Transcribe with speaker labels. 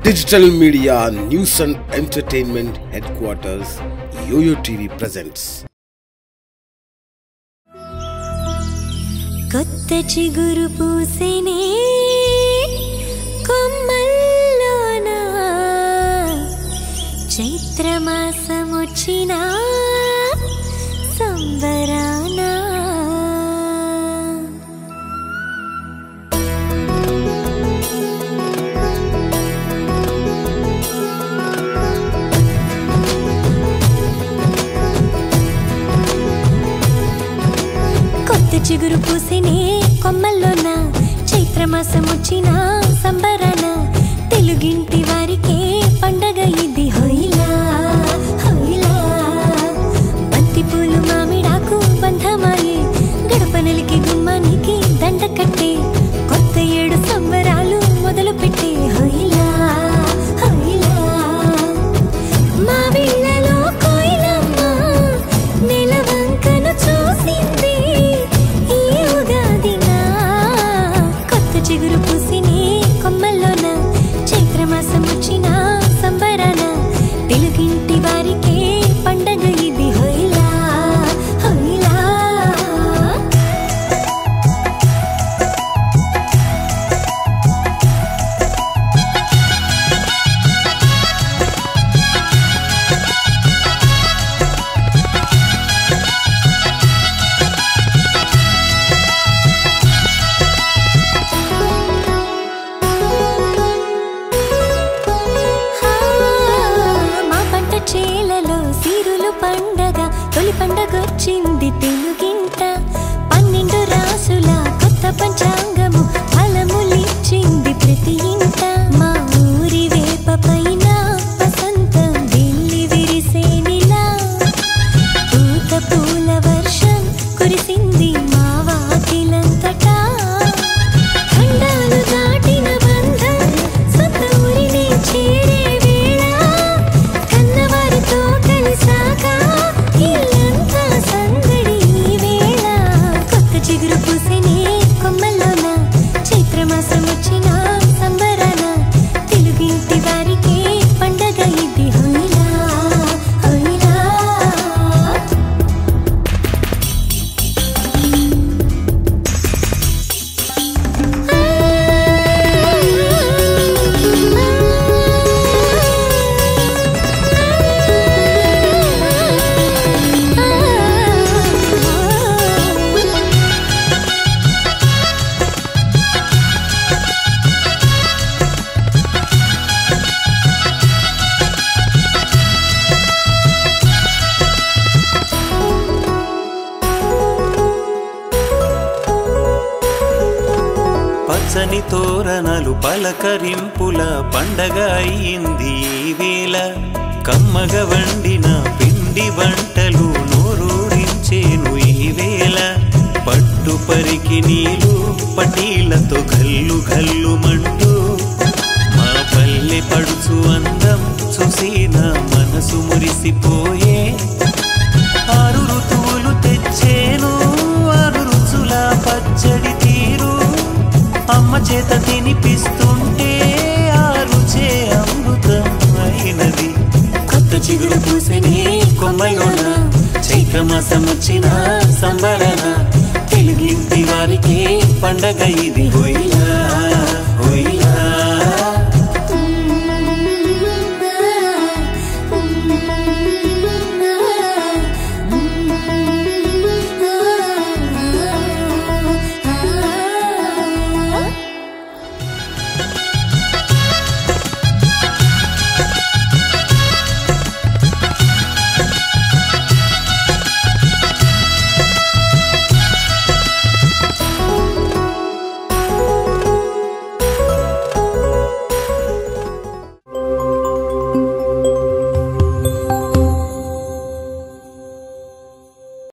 Speaker 1: Digital Media News and Entertainment Headquarters, Yoyo TV presents.
Speaker 2: కొత్త చిగురు పూసినే కొమ్మల్లోన చైత్రమాసమొచ్చిన సంబరాన కొత్త చిగురు పూసినే కొమ్మల్లోన చైత్రమాసం వచ్చిన సంబరాన తెలుగింటి వారికే పండగ ఇది హోయిలా హోయిలా బంతి పూలు మామిడాకు బంధమాయే గడప నెలికి గుమ్మానికి దండ కట్టే కొత్త ఏడు సంబరాలు మొదలు పెట్టే హోయిలా హోయిలా మా వీళ్ళలో కోయిలమ్మ నెలవంకను చూసింది ఈ ఉగాదిన కొత్త చిగురు పూసినే కొమ్మల్లోన చైత్రమాసం వచ్చిన సంబరాన తెలుగింటి వారికే పండగ ఇది హోయిలా హోయిలా మా పంట చేలలో సిరులు పండగ తొలి పండగొచ్చింది తెలుగింట పన్నెండు రాసుల కొత్త పంచాంగము ఫలములిచ్చింది ప్రతి ఇంట మా ఊరి వేప పైన వసంతం వెళ్ళి విరిసేనిలా పూత పూల వర్షం కురిసింది మా వాకిలంతటా ఖండాలు దాటిన బంధం సొంత ఊరిని చేరే వేళ కన్నవారితో కలిసాక ఇల్లంతా సందడి ఈ వేళ కొత్త చిగురు పూసినే కొమ్మల్లోన చైత్రమాసం వచ్చిన సంబరాన తెలుగింటి వారికి పండగ ఇది హోయిలా హోయిలా
Speaker 3: పచ్చని తోరణాలు పలకరింపుల పండగ అయింది ఈ వేళ కమ్మగ వండిన పిండి వంటలు నోరూరించేను ఈ వేళ పట్టు పరికి నీళ్ళు పటీలతో గల్లు గల్లు మంటూ మా పల్లె పడుచు అందం చూసి నా మనసు మురిసిపోయే ఆరు ఋతువులు తెచ్చేను ఆరు రుచుల పచ్చడి తీరు అమ్మ చేత తినిపిస్తుంటే ఆ రుచే అమృతం అయినది కొత్త చిగురు పూసనే కొమ్మలోన చైత్రమాసం వచ్చిన సంబరణ తెలుగింటి వారికి పండగ ఇది హోయ్